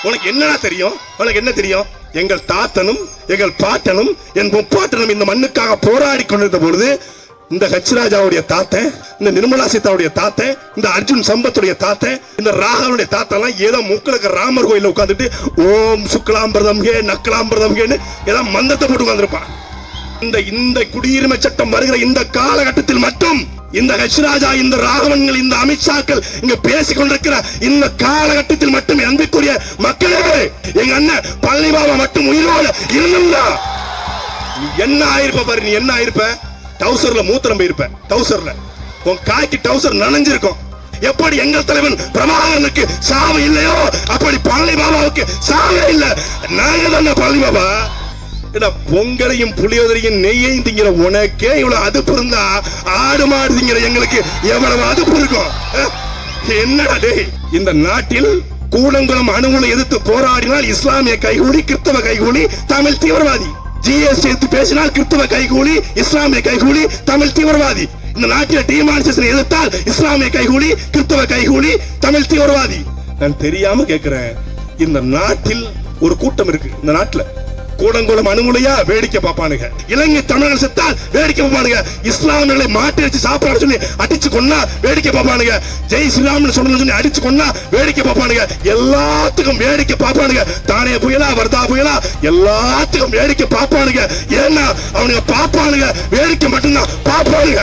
உனக்கு என்னடா தெரியும் உனக்கு என்ன தெரியும் எங்கள் தாத்தனும் எங்கள் பாட்டனும் என் முப்பாட்டனும் இந்த மண்ணுக்காக போராடி கொண்டிருந்த பொழுது இந்த ஹச்ராஜாவுடைய தாத்தன் இந்த நிர்மலா சீதாவுடைய தாத்தன் இந்த அர்ஜுன் சம்பத்துடைய தாத்தன் இந்த ராகவனுடைய தாத்தெல்லாம் ஏதோ முக்களுக்கு ராமர் கோயில்ல உட்கார்ந்துட்டு ஓம் சுக்லாம்பிரதம் ஹே நக்கலாம்பிரதம் ஹேன்னு ஏதோ மந்தத்தை போட்டு உட்கார்ந்துருப்பான் இந்த இந்த குடியுரிமை சட்டம் வருகிற இந்த காலகட்டத்தில் மட்டும் இந்த ஹெச்ராஜா இந்த ராகவன்கள் இந்த அமித்ஷாக்கள் இங்க பேசிக் கொண்டிருக்கிற இந்த காலகட்டத்தில் மட்டும் என் அன்பிற்குரிய மக்களே எங்க அண்ணன் பழனி பாபா மட்டும் உயிரோடு இருந்தா நீ என்ன ஆயிருப்ப பாரு நீ என்ன ஆயிருப்ப டவுசர்ல மூத்திரம் போயிருப்ப டவுசர்ல உன் காய்க்கு டவுசர் நனைஞ்சிருக்கும் எப்படி எங்கள் தலைவன் பிரபாகரனுக்கு சாவு இல்லையோ அப்படி பழனி பாபாவுக்கு சாவே இல்ல நாங்க தானே பழனி பாபா ஏடா பொங்கலையும் புளியோதரையும் நெய்யையும் திங்கிற உனக்கே இவ்வளவு அதுப்பு இருந்தா ஆடு மாடு திங்கிற எங்களுக்கு எவ்வளவு அதுப்பு இருக்கும் அஹ்? என்னடா டேய் இந்த நாட்டில் கூடங்குளம் அணுகுலை எதிர்த்து போராடினால் இஸ்லாமிய கைகூலி கிறிஸ்தவ கைகூலி தமிழ் தீவிரவாதி ஜிஎஸ்டி எடுத்து பேசினால் கிறிஸ்தவ கைகூலி இஸ்லாமிய கைகூலி தமிழ் தீவிரவாதி இந்த நாட்டில் டிமானிசேஷன் எதிர்த்தால் இஸ்லாமிய கைகூலி கிறிஸ்தவ கைகூலி தமிழ் தீவிரவாதி நான் தெரியாம கேட்கிறேன் இந்த நாட்டில் ஒரு கூட்டம் இருக்கு இந்த நாட்டுல கூடங்குளம் அணுகுலையா வேடிக்கை பார்ப்பானுங்க இலங்கை தமிழர்கள் செத்தால் வேடிக்கை பார்ப்பானுங்க இஸ்லாமியர்களை மாட்டி வச்சு சாப்பிட சொல்லி அடிச்சு கொன்னா வேடிக்கை பார்ப்பானுங்க ஜெய் ஸ்ரீராம்னு சொன்னு சொல்லி அடிச்சு கொன்னா வேடிக்கை பார்ப்பானுங்க எல்லாத்துக்கும் வேடிக்கை பார்ப்பானுங்க தானே புயலா வர்தா புயலா எல்லாத்துக்கும் வேடிக்கை பார்ப்பானுங்க ஏன்னா அவனுங்க பார்ப்பானுங்க வேடிக்கை மட்டும்தான் பார்ப்பானுங்க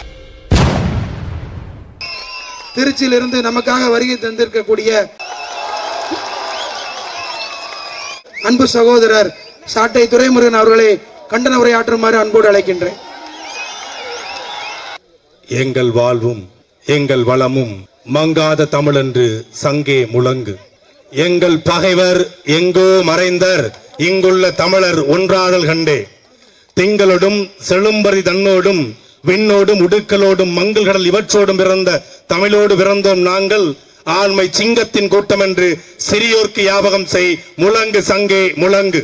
திருச்சியிலிருந்து நமக்காக வருகை தந்திருக்கக்கூடிய அன்பு சகோதரர் சாட்டை துரைமுருகன் அவர்களை கண்டன உரையாற்றுமாறு அன்போடு அழைக்கின்றேன் எங்கள் வாழ்வும் எங்கள் வளமும் மங்காத தமிழன்று சங்கே முழங்கு எங்கள் பகைவர் எங்கோ மறைந்தர் இங்குள்ள தமிழர் ஒன்றாடல் கண்டே திங்களோடும் செழும்பரி தன்னோடும் விண்ணோடும் உடுக்கலோடும் மங்கள் கடல் இவற்றோடும் பிறந்த தமிழோடு பிறந்தோம் நாங்கள் ஆண்மை சிங்கத்தின் கூட்டம் என்று சிறியோர்க்கு ஞாபகம் செய் முழங்கு சங்கே முழங்கு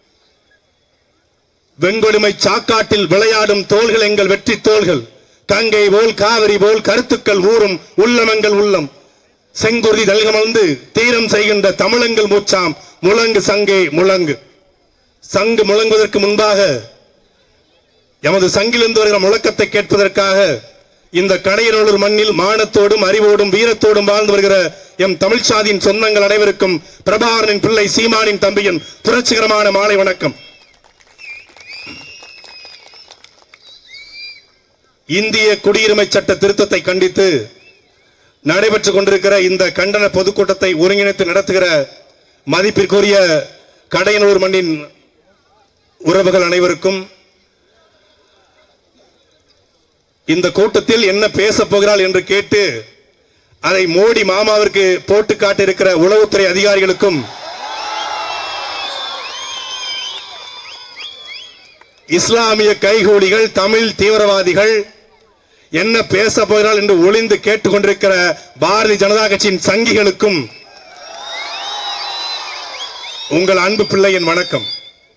வெங்கொடுமை சாக்காட்டில் விளையாடும் தோள்கள் எங்கள் வெற்றி தோள்கள் கங்கை போல் காவிரி போல் கருத்துக்கள் ஊறும் உள்ளமங்கள் உள்ளம் செங்குருதி தல்கமர்ந்து தீரம் செய்கின்ற தமிழங்கள் மூச்சாம் முழங்கு சங்கே முழங்கு சங்கு முழங்குவதற்கு முன்பாக எமது சங்கிலிருந்து வருகிற முழக்கத்தை கேட்பதற்காக இந்த கடையனூர் மண்ணில் மானத்தோடும் அறிவோடும் வீரத்தோடும் வாழ்ந்து வருகிற எம் தமிழ்ச்சாதியின் சொந்தங்கள் அனைவருக்கும் பிரபாகரனின் பிள்ளை சீமானின் தம்பியின் புரட்சிகரமான மாலை வணக்கம் இந்திய குடியுரிமை சட்ட திருத்தத்தை கண்டித்து நடைபெற்றுக் கொண்டிருக்கிற இந்த கண்டன பொதுக்கூட்டத்தை ஒருங்கிணைத்து நடத்துகிற மதிப்பிற்குரிய கடையனூர் மண்ணின் உறவுகள் அனைவருக்கும் இந்த கூட்டத்தில் என்ன பேச போகிறாள் என்று கேட்டு அதை மோடி மாமாவிற்கு போட்டு காட்டியிருக்கிற உளவுத்துறை அதிகாரிகளுக்கும் இஸ்லாமிய கைகூலிகள் தமிழ் தீவிரவாதிகள் என்ன பேச போகிறாள் என்று ஒளிந்து கேட்டுக்கொண்டிருக்கிற பாரதிய ஜனதா கட்சியின் சங்கிகளுக்கும் உங்கள் அன்பு பிள்ளையின் வணக்கம்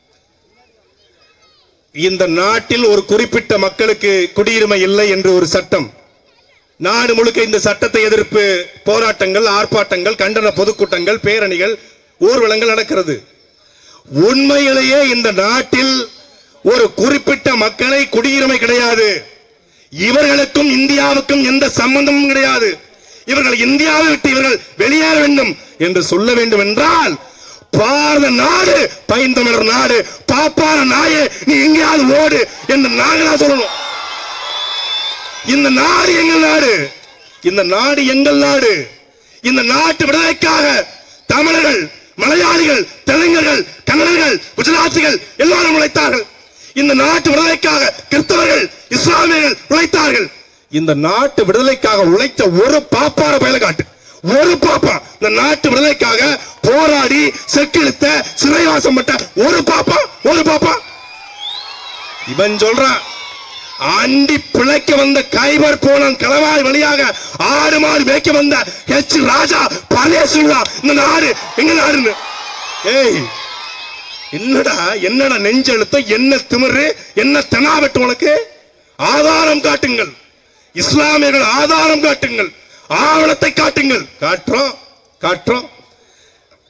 இந்த நாட்டில் ஒரு குறிப்பிட்ட மக்களுக்கு குடியுரிமை இல்லை என்று ஒரு சட்டம் நாடு முழுக்க இந்த சட்டத்தை எதிர்ப்பு போராட்டங்கள் ஆர்ப்பாட்டங்கள் கண்டன பொதுக்கூட்டங்கள் பேரணிகள் ஊர்வலங்கள் நடக்கிறது உண்மையிலேயே இந்த நாட்டில் ஒரு குறிப்பிட்ட மக்களை குடியுரிமை கிடையாது இவர்களுக்கும் இந்தியாவுக்கும் எந்த சம்பந்தமும் கிடையாது இவர்கள் இந்தியாவை விட்டு இவர்கள் வெளியேற வேண்டும் என்று சொல்ல வேண்டும் என்றால் பாரத நாடு பைந்தமிழர் நாடு பாப்பான நாயே நீ எங்கேயாவது ஓடு என்று நாங்களா சொல்லணும் இந்த நாடு எங்கள் நாடு இந்த நாடு எங்கள் நாடு இந்த நாட்டு விடுதலைக்காக தமிழர்கள் மலையாளிகள் தெலுங்கர்கள் கன்னடர்கள் குஜராத்திகள் எல்லாரும் உழைத்தார்கள் இந்த நாட்டு விடுதலைக்காக கிறிஸ்தவர்கள் இஸ்லாமியர்கள் உழைத்தார்கள் இந்த நாட்டு விடுதலைக்காக உழைத்த ஒரு பாப்பார பயல காட்டு ஒரு பாப்பா இந்த நாட்டு விடுதலைக்காக போராடி செக்கிழுத்த சிறைவாசம் பட்ட ஒரு பாப்பா ஒரு பாப்பா இவன் சொல்றான் அண்டி பிழைக்க வந்த கைபர் போனன் களவாய் வழியாக ஆடு மாடு மேய்க்க வந்த ஹெச் ராஜா பழைய சொல்றா இந்த நாடு எங்க நாடுன்னு ஏய் என்னடா என்னடா நெஞ்செழுத்தம் என்ன திமிரு என்ன தெனாவட்டு உனக்கு ஆதாரம் காட்டுங்கள் இஸ்லாமியர்கள் ஆதாரம் காட்டுங்கள் ஆவணத்தை காட்டுங்கள் காட்டுறோம் காட்டுறோம்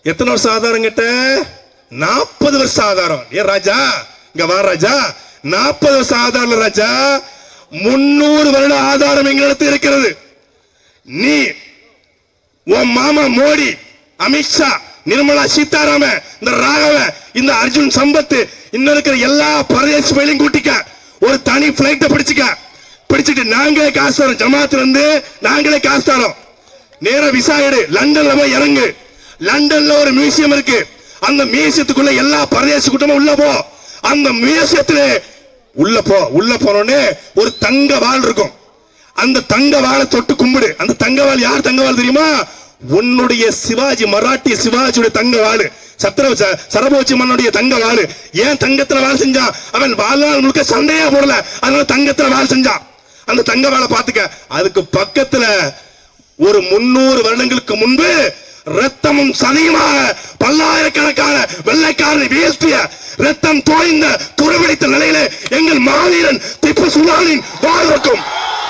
எத்தனை வருஷம் ஆதாரம் கேட்ட நாற்பது வருஷம் ஆதாரம் ஏ ராஜா இங்க வா ராஜா நாற்பது வருஷம் ஆதாரம் இல்ல ராஜா முன்னூறு வருட ஆதாரம் எங்களிடத்தில் இருக்கிறது நீ உன் மாமா மோடி அமித்ஷா நிர்மலா சீதாராமன் இந்த ராகவ இந்த அர்ஜுன் சம்பத் இன்னும் இருக்கிற எல்லா பிரதேச பயிலையும் கூட்டிக்க ஒரு தனி பிளைட்ட பிடிச்சுக்க பிடிச்சிட்டு நாங்களே காசு தரோம் ஜமாத்துல இருந்து நாங்களே காசு தரோம் நேர விசா எடு லண்டன்ல போய் இறங்கு லண்டன்ல ஒரு மியூசியம் இருக்கு அந்த மியூசியத்துக்குள்ள எல்லா பிரதேச கூட்டமும் உள்ள போ அந்த மியூசியத்துல உள்ள போ உள்ள போனோடனே ஒரு தங்க வாள் இருக்கும் அந்த தங்க வாளை தொட்டு கும்பிடு அந்த தங்க வாள் யார் தங்க வாள் தெரியுமா உன்னுடைய சிவாஜி மராட்டிய சிவாஜியுடைய தங்க வாளு சத்திர ச- சரபோஜி மன்னுடைய தங்க வாளு ஏன் தங்கத்துல வாள் செஞ்சான் அவன் வாழ்நாள் முழுக்க சண்டையா போடல அதனால தங்கத்துல வாள் செஞ்சான் அந்த தங்க வாளை பாத்துக்க அதுக்கு பக்கத்துல ஒரு முன்னூறு வருடங்களுக்கு முன்பு ரத்தமும் சதியுமாக பல்லாயிரக்கணக்கான வெள்ளைக்காரனை வீழ்த்திய ரத்தம் தோய்ந்த துறவடித்த நிலையிலே எங்கள் மாவீரன் திப்பு சுல்தானின் வாழ் இருக்கும்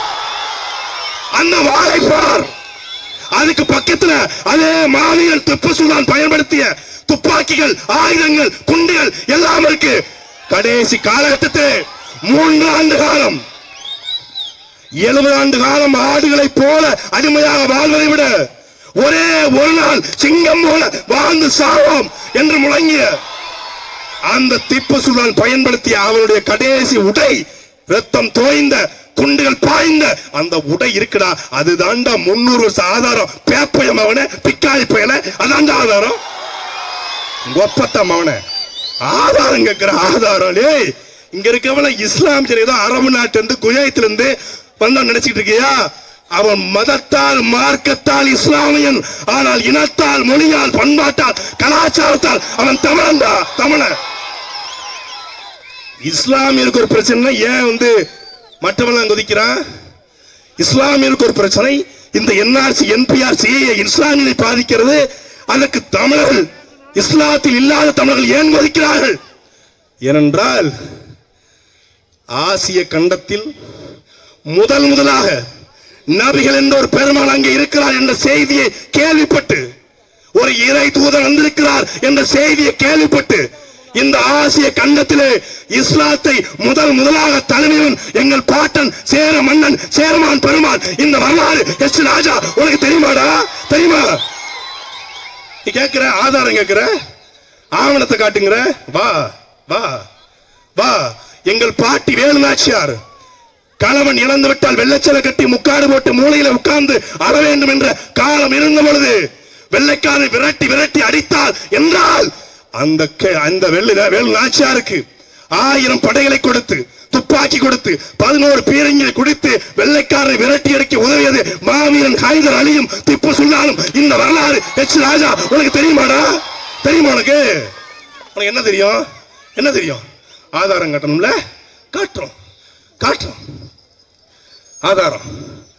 அந்த வாளை பார் அதுக்கு பக்கத்துல அதே மாவீரன் திப்பு சுல்தான் பயன்படுத்திய துப்பாக்கிகள் ஆயுதங்கள் குண்டுகள் எல்லாம் இருக்கு கடைசி காலகட்டத்தில் மூன்று ஆண்டு காலம் எழுபது ஆண்டு காலம் ஆடுகளைப் போல அடிமையாக வாழ்வதை விட ஒரே ஒரு நாள் சிங்கம் போல வாழ்ந்து சாவோம் என்று முழங்கிய அந்த திப்பு சுல்தான் பயன்படுத்திய அவருடைய கடைசி உடை ரத்தம் தோய்ந்த குண்டுகள் பாய்ந்த அந்த உடை இருக்குடா அதுதான்டா முன்னூறு வருஷம் ஆதாரம் பேப்பயம் அவன பிக்காளி பயல அதான்டா ஆதாரம் ஒப்பத்தம் அவன ஆதாரம் கேட்கிற ஆதாரம் டேய் இங்க இருக்கவன இஸ்லாம் ஏதோ அரபு நாட்டு இருந்து குஜராத்ல இருந்து வந்தான் நினைச்சிட்டு இருக்கியா அவன் மதத்தால் மார்க்கத்தால் இஸ்லாமியன் ஆனால் இனத்தால் மொழியால் பண்பாட்டால் கலாச்சாரத்தால் அவன் தமிழன்டா தமிழன் இஸ்லாமியருக்கு ஒரு பிரச்சனை ஏன் வந்து மற்றவன் கொதிக்கிறான் இஸ்லாமியருக்கு ஒரு பிரச்சனை இந்த என்ஆர்சி என்பிஆர் சிஏ இஸ்லாமியனை பாதிக்கிறது அதற்கு தமிழர்கள் இஸ்லாத்தில் இல்லாத தமிழர்கள் ஏன் கொதிக்கிறார்கள் ஏனென்றால் ஆசிய கண்டத்தில் முதல் முதலாக நபிகள் என்ற ஒரு பெருமாள் அங்கே இருக்கிறார் என்ற செய்தியை கேள்விப்பட்டு ஒரு இறை தூதர் வந்திருக்கிறார் என்ற செய்தியை கேள்விப்பட்டு இந்த ஆசிய கண்டத்திலே இஸ்லாத்தை முதல் முதலாக தலைமையவன் எங்கள் பாட்டன் சேர மன்னன் சேரமான் பெருமான் இந்த வரலாறு எஸ் ராஜா உனக்கு தெரியுமாடா தெரியுமா நீ கேட்கிற ஆதாரம் கேட்கிற ஆவணத்தை காட்டுங்கிற வா வா வா எங்கள் பாட்டி வேலு நாச்சியார் கணவன் இழந்து விட்டால் வெள்ளச்சலை கட்டி முக்காடு போட்டு மூலையில உட்கார்ந்து அற வேண்டும் என்ற காலம் இருந்த பொழுது வெள்ளைக்காரன் விரட்டி விரட்டி அடித்தால் என்றால் அந்த கே- அந்த வெள்ளி வேலு நாச்சியாருக்கு ஆயிரம் படைகளை கொடுத்து துப்பாக்கி கொடுத்து பதினோரு பீரங்கியை குடித்து வெள்ளைக்காரரை விரட்டி அடிக்க உதவியது மாவீரன் ஹைதர் அலியும் திப்பு சுல்தானும் இந்த வரலாறு எச் ராஜா உனக்கு தெரியுமாடா தெரியுமா உனக்கு உனக்கு என்ன தெரியும் என்ன தெரியும் ஆதாரம் காட்டணும்ல காட்டுறோம் காட்டுறோம் ஆதாரம்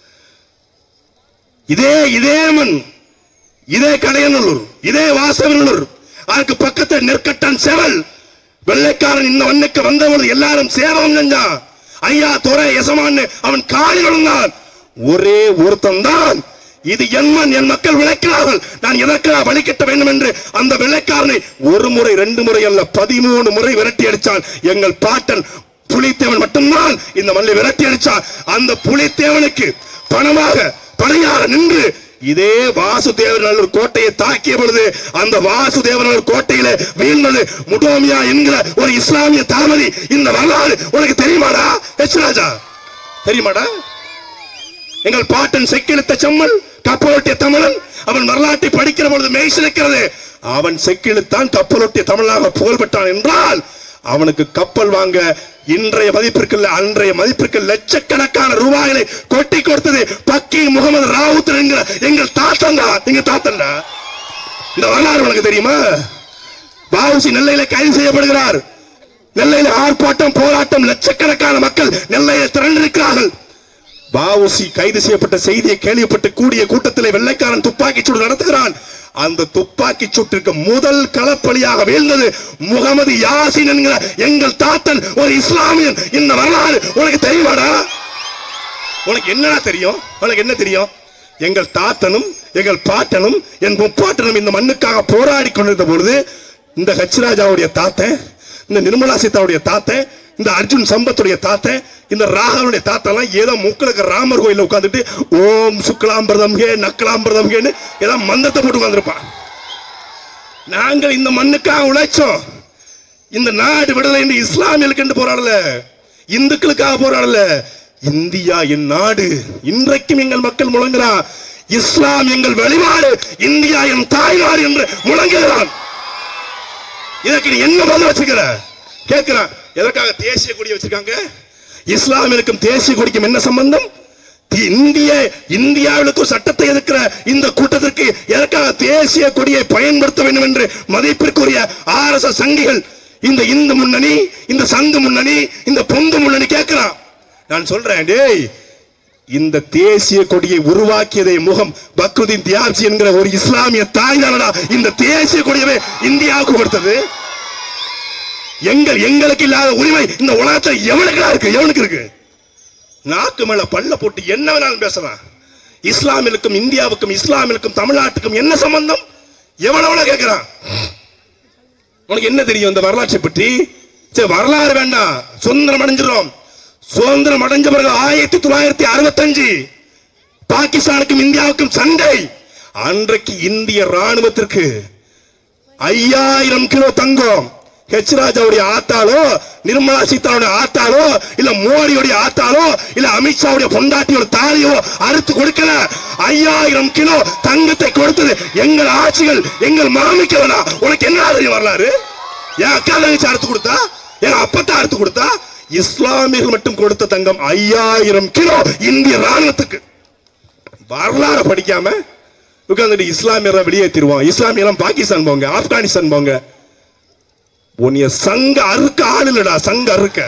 இதே இதே மண் இதே கடையநல்லூர் இதே வாசவநல்லூர் அதுக்கு பக்கத்துல நெற்கட்டான் செவல் வெள்ளைக்காரன் இந்த மண்ணுக்கு வந்தவர்கள் எல்லாரும் சேவம் செஞ்சான் ஐயா துறை எசமான்னு அவன் காலில் விழுந்தான் ஒரே ஒருத்தன் தான் இது என் மண் என் மக்கள் விளைக்கிறார்கள் நான் எதற்காக வழிகட்ட வேண்டும் என்று அந்த வெள்ளைக்காரனை ஒரு முறை ரெண்டு முறை அல்ல பதிமூணு முறை விரட்டி அடிச்சான் எங்கள் பாட்டன் புலித்தேவன் மட்டும்தான் இந்த மண்ணை விரட்டி அடிச்சான் அந்த புலித்தேவனுக்கு பணமாக படையாக நின்று இதே வாசுதேவநல்லூர் கோட்டையை தாக்கிய பொழுது அந்த வாசுதேவநல்லூர் கோட்டையில வீழ்ந்தது முடோமியா என்கிற ஒரு இஸ்லாமிய தாமதி இந்த வரலாறு உனக்கு தெரியுமாடா எச் ராஜா தெரியுமாடா எங்கள் பாட்டன் செக்கிழுத்த செம்மல் கப்பலோட்டிய தமிழன் அவன் வரலாற்றை படிக்கிற பொழுது மெய் சிலிக்கிறது அவன் செக்கிழுத்தான் கப்பலோட்டிய தமிழனாக புகழ்பெற்றான் என்றால் அவனுக்கு கப்பல் வாங்க இன்றைய மதிப்பிற்கு இல்ல, அன்றைய மதிப்பிற்கு லட்சக்கணக்கான ரூபாய்களை கொட்டி கொடுத்தது பக்கி முகமது ராவுத் என்கிற எங்கள் தாத்தன் தான் எங்க தாத்தன் இந்த வரலாறு உனக்கு தெரியுமா பாவுசி நெல்லையில கைது செய்யப்படுகிறார் நெல்லையில ஆர்ப்பாட்டம் போராட்டம் லட்சக்கணக்கான மக்கள் நெல்லையில் திரண்டிருக்கிறார்கள் பாவுசி கைது செய்யப்பட்ட செய்தியை கேள்விப்பட்டு கூடிய கூட்டத்திலே வெள்ளைக்காரன் துப்பாக்கி சூடு நடத்துகிறான் அந்த துப்பாக்கி சூட்டிற்கு முதல் களப்பலியாக வீழ்ந்தது முகமது யாசின் என்கிற எங்கள் தாத்தன் ஒரு இஸ்லாமியன் இந்த வரலாறு உனக்கு தெரியுமாடா உனக்கு என்னடா தெரியும் உனக்கு என்ன தெரியும் எங்கள் தாத்தனும் எங்கள் பாட்டனும் என் முப்பாட்டனும் இந்த மண்ணுக்காக போராடி கொண்டிருந்த பொழுது இந்த ஹச்ராஜாவுடைய தாத்தன் இந்த நிர்மலா சீதாவுடைய தாத்தன் இந்த அர்ஜுன் சம்பத்துடைய தாத்தன் இந்த ராகவனுடைய தாத்தெல்லாம் ஏதோ முக்களுக்கு ராமர் கோயில்ல உட்கார்ந்துட்டு ஓம் சுக்லாம்பிரதம் ஹே நக்கலாம்பிரதம் ஹேன்னு ஏதோ மந்திரத்தை போட்டு உட்கார்ந்துருப்பான் நாங்கள் இந்த மண்ணுக்காக உழைச்சோம் இந்த நாடு விடுதலை என்று இஸ்லாமியர்களுக்கு என்று போராடல இந்துக்களுக்காக போராடல இந்தியா என் நாடு இன்றைக்கும் எங்கள் மக்கள் முழங்குறான் இஸ்லாம் எங்கள் வெளிநாடு இந்தியா என் தாய்நாடு என்று முழங்குகிறான் இதற்கு நீ என்ன பதில் வச்சிருக்கிற கேட்கிறான் எதற்காக தேசிய கொடி வச்சிருக்காங்க இஸ்லாமியருக்கும் தேசிய கொடிக்கும் என்ன சம்பந்தம் தி- இந்திய இந்தியாவிலுக்கு ஒரு சட்டத்தை எதிர்க்கிற இந்த கூட்டத்திற்கு எதற்காக தேசிய கொடியை பயன்படுத்த வேண்டும் என்று மதிப்பிற்குரிய ஆர் எஸ் சங்கிகள் இந்த இந்து முன்னணி இந்த சங்கு முன்னணி இந்த பொங்கு முன்னணி கேட்கிறான் நான் சொல்றேன் டேய் இந்த தேசிய கொடியை உருவாக்கியதை முகம் பக்ருதீன் தியாப்சி என்கிற ஒரு இஸ்லாமிய தாய் தானடா இந்த தேசிய கொடியவே இந்தியாவுக்கு கொடுத்தது எங்கள் எங்களுக்கு இல்லாத உரிமை இந்த உலகத்துல எவனுக்கு இருக்கு எவனுக்கு இருக்கு நாக்கு மேல பல்ல போட்டு என்ன வேணாலும் பேசலாம் இஸ்லாமியருக்கும் இந்தியாவுக்கும் இஸ்லாமியருக்கும் தமிழ்நாட்டுக்கும் என்ன சம்பந்தம் எவனவன கேட்கிறான் உனக்கு என்ன தெரியும் இந்த வரலாற்றை பற்றி சரி வரலாறு வேண்டாம் சுதந்திரம் அடைஞ்சிரும் சுதந்திரம் அடைஞ்ச பிறகு ஆயிரத்தி தொள்ளாயிரத்தி அறுபத்தஞ்சு பாகிஸ்தானுக்கும் இந்தியாவுக்கும் சண்டை அன்றைக்கு இந்திய ராணுவத்திற்கு ஐயாயிரம் கிலோ தங்கம் ஹெச் ராஜாவுடைய ஆத்தாளோ நிர்மலா சீதாவுடைய ஆத்தாளோ இல்ல மோடியுடைய ஆத்தாளோ இல்ல அமித்ஷாவுடைய பொண்டாட்டியோட தாலியோ அறுத்து கொடுக்கல ஐயாயிரம் கிலோ தங்கத்தை கொடுத்தது எங்கள் ஆட்சிகள் எங்கள் மாமிக்கவனா உனக்கு என்ன தெரியும் வரலாறு என் அக்கா தங்கச்சி அறுத்து கொடுத்தா என் அப்பத்தா அறுத்து கொடுத்தா இஸ்லாமியர்கள் மட்டும் கொடுத்த தங்கம் ஐயாயிரம் கிலோ இந்திய ராணுவத்துக்கு வரலாறு படிக்காம உட்கார்ந்துட்டு இஸ்லாமியரை வெளியேற்றிடுவோம் இஸ்லாமியெல்லாம் பாகிஸ்தான் போங்க ஆப்கானிஸ்தான் போங்க உன்னைய சங்க அறுக்க ஆள் இல்லடா சங்க அறுக்க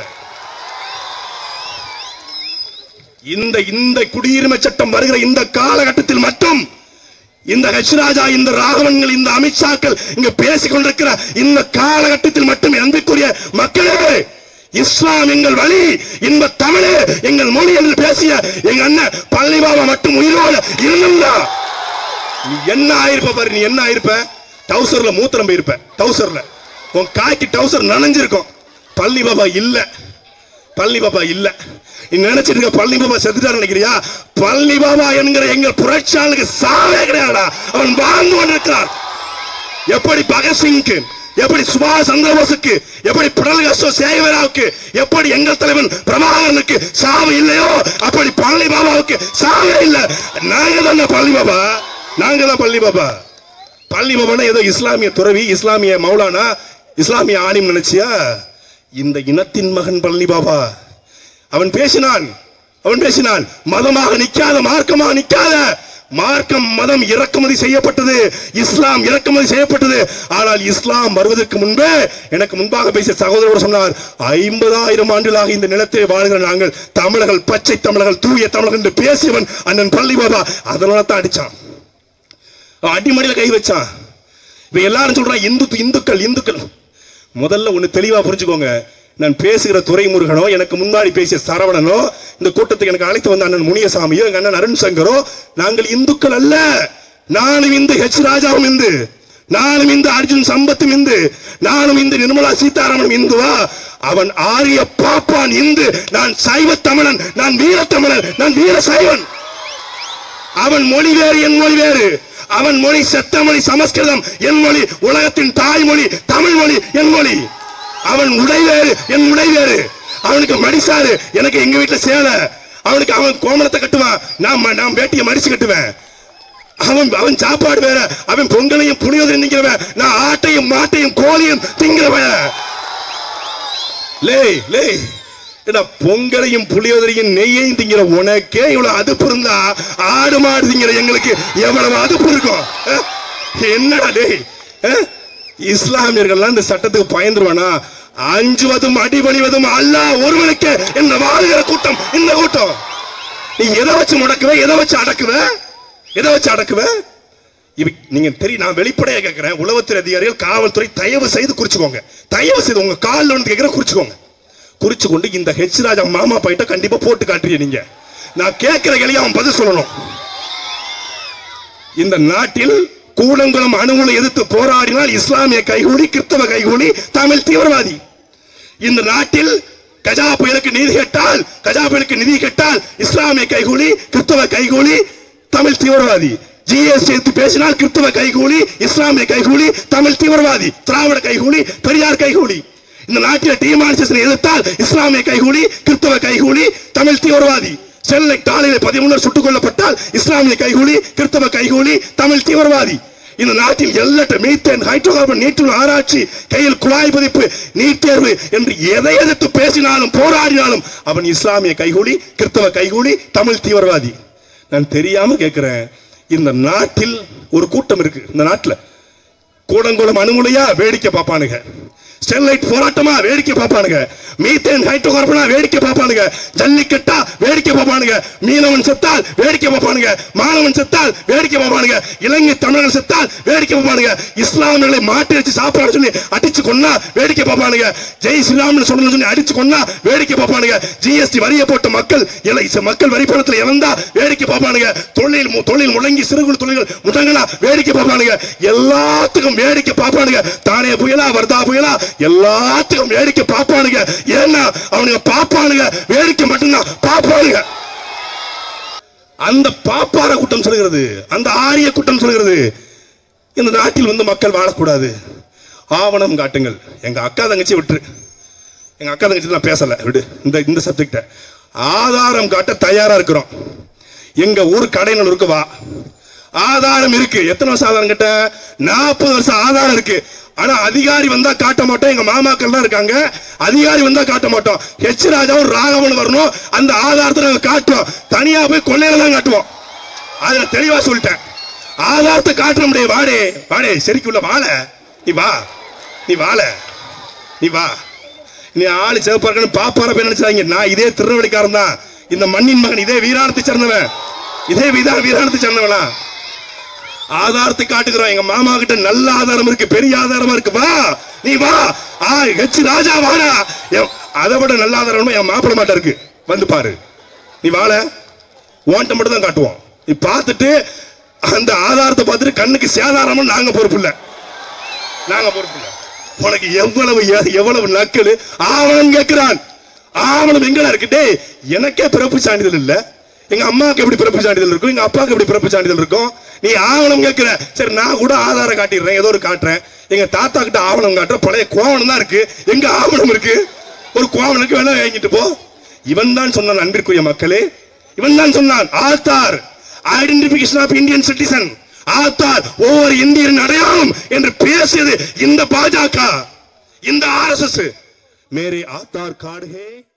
இந்த இந்த குடியுரிமை சட்டம் வருகிற இந்த காலகட்டத்தில் மட்டும் இந்த ஹெச்ராஜா இந்த ராகவன்கள் இந்த அமித்ஷாக்கள் இங்க பேசிக் கொண்டிருக்கிற இந்த காலகட்டத்தில் மட்டும் அன்பிற்குரிய மக்களே இஸ்லாம் எங்கள் வழி இன்ப தமிழே எங்கள் மொழி என்று பேசிய எங்க அண்ணன் பள்ளி பாபா மட்டும் உயிரோடு இருந்தா நீ என்ன ஆயிருப்ப பாரு நீ என்ன ஆயிருப்ப டவுசர்ல மூத்திரம் போயிருப்ப டவுசர்ல உன் காய்க்கு டவுசர் நனைஞ்சிருக்கும் பள்ளி பாபா இல்ல பள்ளி பாபா இல்ல நீ நினைச்சிட்டு இருக்க பள்ளி பாபா செத்துட்டாரு நினைக்கிறியா பள்ளி பாபா என்கிற எங்கள் புரட்சியாளனுக்கு சாவே கிடையாடா அவன் வாழ்ந்து கொண்டிருக்கிறான் எப்படி பகத்சிங்க்கு எப்படி சுபாஷ் சந்திரபோஸுக்கு எப்படி பிடல் கஸ்டோ சேகவராவுக்கு எப்படி எங்கள் தலைவன் பிரபாகரனுக்கு சாவு இல்லையோ அப்படி பழனி பாபாவுக்கு சாவே இல்லை நாங்க தானே பழனி பாபா நாங்க தான் பள்ளி பாபா பள்ளி பாபானா ஏதோ இஸ்லாமிய துறவி இஸ்லாமிய மௌலானா இஸ்லாமிய ஆலிம் நினைச்சியா இந்த இனத்தின் மகன் பழனி பாபா அவன் பேசினான் அவன் பேசினான் மதமாக நிக்காத மார்க்கமாக நிக்காத மார்க்கம் மதம் இறக்குமதி செய்யப்பட்டது இஸ்லாம் இறக்குமதி செய்யப்பட்டது ஆனால் இஸ்லாம் வருவதற்கு முன்பே எனக்கு முன்பாக பேசிய சகோதரர் சொன்னார் ஐம்பதாயிரம் ஆண்டுகளாக இந்த நிலத்தை வாழ்கிற நாங்கள் தமிழர்கள் பச்சை தமிழர்கள் தூய தமிழர்கள் என்று பேசியவன் அண்ணன் பள்ளி பாபா அதனால தான் அடிச்சான் அவன் அடிமடியில கை வச்சான் இப்ப எல்லாரும் சொல்றான் இந்து இந்துக்கள் இந்துக்கள் முதல்ல ஒண்ணு தெளிவா புரிஞ்சுக்கோங்க நான் பேசுகிற துரைமுருகனோ எனக்கு முன்னாடி பேசிய சரவணனோ இந்த கூட்டத்துக்கு எனக்கு அழைத்து வந்த அண்ணன் முனியசாமியோ எங்க அண்ணன் அருண் சங்கரோ நாங்கள் இந்துக்கள் அல்ல நானும் இந்து ஹெச் ராஜாவும் இந்து நானும் இந்த அர்ஜுன் சம்பத்தும் இந்து நானும் இந்த நிர்மலா சீதாராமனும் இந்துவா அவன் ஆரிய பாப்பான் இந்து நான் சைவ தமிழன் நான் வீர தமிழன் நான் வீர சைவன் அவன் மொழி வேறு என் மொழி வேறு அவன் மொழி செத்த மொழி சமஸ்கிருதம் என் மொழி உலகத்தின் தாய்மொழி தமிழ் மொழி என் மொழி அவன் உடை வேறு என் உடை வேறு அவனுக்கு மடிசாரு எனக்கு எங்க வீட்டுல சேலை அவனுக்கு அவன் கோமணத்தை கட்டுவான் நான் ம- நான் வேட்டியை மடிச்சு கட்டுவேன் அவன் அவன் சாப்பாடு வேற அவன் பொங்கலையும் புளியோதரையும் திங்கிறவன் நான் ஆட்டையும் மாட்டையும் கோழியும் திங்கிறவன் லே லே ஏடா பொங்கலையும் புளியோதரையும் நெய்யையும் திங்கிற உனக்கே இவ்வளவு அதுப்பு இருந்தா ஆடு மாடு திங்கிற எங்களுக்கு எவ்வளவு அதுப்பு இருக்கும் அஹ்? என்னடா டேய் அஹ்? இஸ்லாமியர்கள்லாம் இந்த சட்டத்துக்கு பயந்துருவானா அஞ்சுவதும் அடிபணிவதும் அல்லாஹ் ஒருவனுக்கு என்ற வாழ்கிற கூட்டம் இந்த கூட்டம் நீ எதை வச்சு முடக்குவ எதை வச்சு அடக்குவ எதை வச்சு அடக்குவ இவ நீங்க தெரியும் நான் வெளிப்படையா கேட்கிறேன் உளவுத்துறை அதிகாரிகள் காவல்துறை தயவு செய்து குறிச்சுக்கோங்க தயவு செய்து உங்க காலில் வந்து கேட்கிற குறிச்சுக்கோங்க குறிச்சு கொண்டு இந்த ஹெச் ராஜா மாமா பைட்ட கண்டிப்பா போட்டு காட்டுறீங்க நீங்க நான் கேட்கிற கேள்வி அவன் பதில் சொல்லணும் இந்த நாட்டில் கூடங்குளம் அணுகுலை எதிர்த்து போராடினால் இஸ்லாமிய கைகூலி கிறிஸ்தவ கைகூலி தமிழ் தீவிரவாதி இந்த நாட்டில் கஜா புயலுக்கு நிதி கேட்டால் கஜா புயலுக்கு நிதி கேட்டால் இஸ்லாமிய கைகூலி கிறிஸ்தவ கைகூலி தமிழ் தீவிரவாதி ஜிஎஸ்டி எடுத்து பேசினால் கிறிஸ்தவ கைகூலி இஸ்லாமிய கைகூலி தமிழ் தீவிரவாதி திராவிட கைகூலி பெரியார் கைகூலி இந்த நாட்டில் டிமானிசேஷனை எதிர்த்தால் இஸ்லாமிய கைகூலி கிறிஸ்தவ கைகூலி தமிழ் தீவிரவாதி சென்னை காலையில் பதிமூணு சுட்டுக் கொல்லப்பட்டால் இஸ்லாமிய கைகூலி கிறிஸ்தவ கைகூலி தமிழ் தீவிரவாதி இந்த நாட்டில் எல்லற்ற மீத்தேன் ஹைட்ரோகார்பன் நீட்டுள்ள ஆராய்ச்சி கையில் குழாய் பதிப்பு நீட் தேர்வு என்று எதை எதிர்த்து பேசினாலும் போராடினாலும் அவன் இஸ்லாமிய கைகூலி கிறிஸ்தவ கைகூலி தமிழ் தீவிரவாதி நான் தெரியாம கேட்கிறேன் இந்த நாட்டில் ஒரு கூட்டம் இருக்கு இந்த நாட்டில் கூடங்குளம் அணுமுலையா வேடிக்கை பார்ப்பானுங்க ஸ்டெர்லைட் போராட்டமா வேடிக்கை பார்ப்பானுங்க மீத்தேன் ஹைட்ரோகார்பனா வேடிக்கை பார்ப்பானுங்க ஜல்லிக்கட்டா வேடிக்கை பார்ப்பானுங்க மீனவன் செத்தால் வேடிக்கை பார்ப்பானுங்க மாணவன் செத்தால் வேடிக்கை பார்ப்பானுங்க இலங்கை தமிழர்கள் செத்தால் வேடிக்கை பார்ப்பானுங்க இஸ்லாமியர்களை மாட்டி வச்சு சாப்பிட சொல்லி அடிச்சு கொன்னா வேடிக்கை பார்ப்பானுங்க ஜெய் ஸ்ரீராம்னு சொல்லணும்னு சொல்லி அடிச்சு கொன்னா வேடிக்கை பார்ப்பானுங்க ஜிஎஸ்டி வரியை போட்ட மக்கள் இலை மக்கள் வரி பணத்தில் இறந்தா வேடிக்கை பார்ப்பானுங்க தொழில் மு- தொழில் முழங்கி சிறு குறு தொழில்கள் முடங்கினா வேடிக்கை பார்ப்பானுங்க எல்லாத்துக்கும் வேடிக்கை பார்ப்பானுங்க தானே புயலா வர்தா புயலா எல்லாத்துக்கும் வேடிக்கை பார்ப்பானுங்க ஏன்னா அவனுங்க பார்ப்பானுங்க வேடிக்கை மட்டும்தான் பார்ப்பானுங்க அந்த பாப்பார கூட்டம் சொல்கிறது அந்த ஆரிய கூட்டம் சொல்கிறது இந்த நாட்டில் வந்து மக்கள் வாழக்கூடாது ஆவணம் காட்டுங்கள் எங்க அக்கா தங்கச்சி விட்டுரு எங்க அக்கா தங்கச்சி நான் பேசல விடு இந்த இந்த சப்ஜெக்ட ஆதாரம் காட்ட தயாரா இருக்கிறோம் எங்க ஊர் கடைநல்லூருக்கு வா ஆதாரம் இருக்கு எத்தனை வருஷம் ஆதாரம் கேட்ட நாற்பது வருஷம் ஆதாரம் இருக்கு ஆனா அதிகாரி வந்தா காட்ட மாட்டோம் எங்க மாமாக்கள் தான் இருக்காங்க அதிகாரி வந்தா காட்ட மாட்டோம் ஹெச் ராஜாவும் ராகவன் வரணும் அந்த ஆதாரத்தை நாங்க காட்டுவோம் தனியா போய் கொள்ளையில தான் காட்டுவோம் அதுல தெளிவா சொல்லிட்டேன் ஆதாரத்தை காட்ட முடியாது வாடே வாடே சரிக்குள்ள வாழ நீ வா நீ வாழ நீ வா நீ ஆளு சிவப்பா இருக்கணும் பாப்பார போய் நினைச்சாங்க நான் இதே திருநெல்வேலிக்காரன் தான் இந்த மண்ணின் மகன் இதே வீராணத்தை சேர்ந்தவன் இதே வீதா வீராணத்தை சேர்ந்தவனா ஆதாரத்தை காட்டுகிறோம் எங்க மாமா கிட்ட நல்ல ஆதாரம் இருக்கு பெரிய ஆதாரமா இருக்கு வா நீ வா ஆ ஹெச் ராஜா வாடா என்- அதை விட நல்ல ஆதாரம் என் மாப்பிள மாட்ட இருக்கு வந்து பாரு நீ வாழ ஓன்ட்ட மட்டும் தான் காட்டுவோம் நீ பார்த்துட்டு அந்த ஆதாரத்தை பார்த்துட்டு கண்ணுக்கு சேதாரமும் நாங்க பொறுப்பு இல்லை நாங்க பொறுப்பு இல்லை உனக்கு எவ்வளவு எ- எவ்வளவு நக்கல் ஆவணம் கேட்கிறான் ஆவணம் எங்கடா இருக்கு டேய் எனக்கே பிறப்பு சான்றிதழ் இல்ல எங்க அம்மாவுக்கு எப்படி பிறப்பு சான்றிதழ் இருக்கும் எங்க அப்பாவுக்கு எப்படி பிறப்பு சான்றிதழ் இருக்கும் நீ ஆவணம் கேட்கிற சரி நான் கூட ஆதாரம் காட்டிடுறேன் ஏதோ ஒரு காட்டுறேன் எங்க தாத்தா கிட்ட ஆவணம் காட்டுறேன் பழைய கோவணம் தான் இருக்கு எங்க ஆவணம் இருக்கு ஒரு கோவனுக்கு வேணா வாங்கிட்டு போ இவன் தான் சொன்னான் அன்பிற்குரிய மக்களே இவன் தான் சொன்னான் Aadhaar identification of Indian citizen Aadhaar ஒவ்வொரு இந்தியரின் அடையாளம் என்று பேசியது இந்த பாஜக இந்த ஆர்எஸ்எஸ் மேரே ஆத்தார் கார்டு ஹே